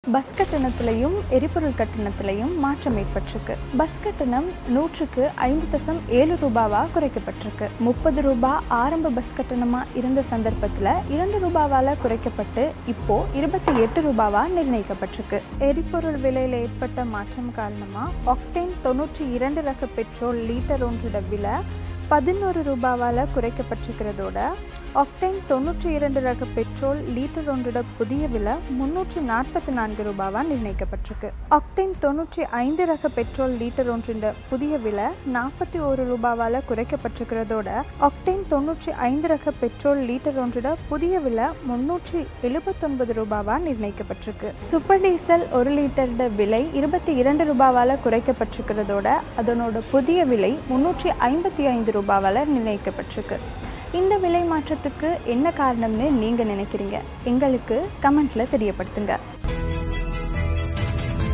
bus கட்டணத்திலையும் எரிபொருள் கட்டணத்திலையும் மாற்றம் ஏற்பட்டிருக்கு பஸ் கட்டணம் நூற்றுக்கு ஐந்து தசம் ஏழு ரூபாவா குறைக்கப்பட்டிருக்கு முப்பது ரூபாய் ஆரம்ப பஸ் கட்டணமா இருந்த சந்தர்ப்பத்தில் இரண்டு ரூபாவால குறைக்கப்பட்டு இப்போ இருபத்தி எட்டு ரூபாவா நிர்ணயிக்கப்பட்டிருக்கு எரிபொருள் விலையில் ஏற்பட்ட மாற்றம் காரணமா ஆக்டேன் தொண்ணூற்றி இரண்டு ரக பெட்ரோல் லீட்டர் ஒன்றோட விலை பதினோரு ரூபாவால் குறைக்கப்பட்டிருக்கிறதோட ஆக்டைன் தொண்ணூற்றி இரண்டு ரக பெட்ரோல் லீட்டர் ஒன்றோட புதிய விலை முன்னூற்றி நாற்பத்தி நான்கு ரூபாவாக நிர்ணயிக்கப்பட்டிருக்கு ஆக்டைன் தொண்ணூற்றி ஐந்து ரக பெட்ரோல் லீட்டர் ஒன்றோட புதிய விலை நாற்பத்தி ஒரு ரூபாவால் குறைக்கப்பட்டிருக்கிறதோட ஆக்டைன் தொண்ணூற்றி ஐந்து ரக பெட்ரோல் லீட்டர் ஒன்றோட புதிய விலை முன்னூற்றி எழுபத்தொன்பது ரூபாவாக நிர்ணயிக்கப்பட்டிருக்கு சூப்பர் டீசல் ஒரு லிட்டரோட விலை இருபத்தி இரண்டு ரூபாவால் குறைக்கப்பட்டிருக்கிறதோட அதனோட புதிய விலை முன்னூற்றி ஐம்பத்தி ஐந்து ரூபாவால் நிர்ணயிக்கப்பட்டிருக்கு இந்த விலை மாற்றத்துக்கு என்ன காரணம்னு நீங்கள் நினைக்கிறீங்க எங்களுக்கு கமெண்ட்டில் தெரியப்படுத்துங்க